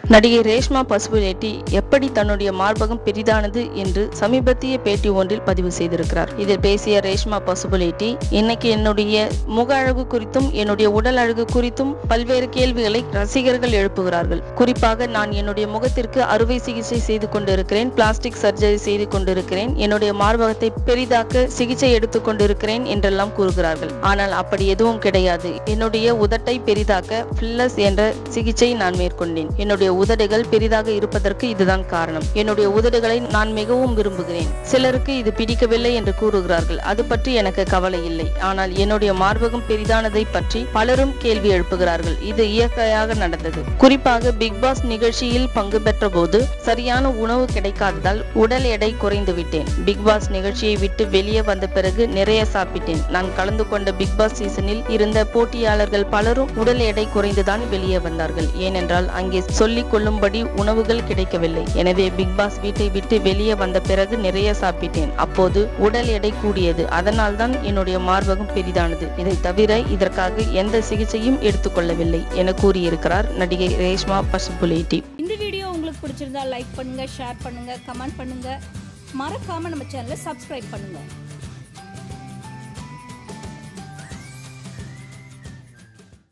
நடிகை ரேஷ்மா பசுபுலேட்டி எப்படி தன்னுடைய மார்பகம் பெரிதானது என்று சமீபத்திய பேட்டி ஒன்றில் பதிவு செய்திருக்கிறார் இதில் பேசிய ரேஷ்மா பசுபுலேட்டி இன்னைக்கு என்னுடைய முக அழகு குறித்தும் என்னுடைய உடல் அழகு குறித்தும் பல்வேறு கேள்விகளை ரசிகர்கள் எழுப்புகிறார்கள் குறிப்பாக நான் என்னுடைய முகத்திற்கு அறுவை சிகிச்சை செய்து கொண்டிருக்கிறேன் பிளாஸ்டிக் சர்ஜரி செய்து கொண்டிருக்கிறேன் என்னுடைய மார்பகத்தை பெரிதாக்க சிகிச்சை எடுத்துக் கொண்டிருக்கிறேன் என்றெல்லாம் கூறுகிறார்கள் ஆனால் அப்படி எதுவும் கிடையாது என்னுடைய உதட்டை பெரிதாக்க ஃபில்லஸ் என்ற சிகிச்சை நான் மேற்கொண்டேன் என்னுடைய உதடுகள் பெரிதாக இருப்பதற்கு இதுதான் காரணம் என்னுடைய உதடுகளை நான் மிகவும் விரும்புகிறேன் சிலருக்கு இது பிடிக்கவில்லை என்று கூறுகிறார்கள் அது பற்றி எனக்கு கவலை இல்லை ஆனால் என்னுடைய மார்பகம் பெரிதானதை பற்றி பலரும் கேள்வி எழுப்புகிறார்கள் இது இயற்கையாக நடந்தது குறிப்பாக பிக் பாஸ் நிகழ்ச்சியில் பங்கு பெற்ற போது சரியான உணவு கிடைக்காததால் உடல் எடை குறைந்து விட்டேன் பிக் பாஸ் நிகழ்ச்சியை விட்டு வெளியே வந்த பிறகு நிறைய சாப்பிட்டேன் நான் கலந்து கொண்ட பிக் பாஸ் சீசனில் இருந்த போட்டியாளர்கள் பலரும் உடல் எடை குறைந்துதான் வெளியே வந்தார்கள் ஏனென்றால் அங்கே சொல்லிக் கொள்ளும்படி உணவுகள் கிடைக்கவில்லை எனவே பிக் பாஸ் வீட்டை விட்டு வெளியே வந்த பிறகு நிறைய சாப்பிட்டேன் அப்போது உடல் எடை கூடியது அதனால் தான் என்னுடைய மார்பகம் பெரிதானது இதை தவிர இதற்காக எந்த சிகிச்சையும் எடுத்துக்கொள்ளவில்லை என கூறியிருக்கிறார் நடிகை ரேஷ்மா பசுபுலேட்டி இந்த வீடியோ உங்களுக்கு பிடிச்சிருந்தா லைக் பண்ணுங்க ஷேர் பண்ணுங்க கமெண்ட் பண்ணுங்க மறக்காம நம்ம சேனலை சப்ஸ்கிரைப் பண்ணுங்க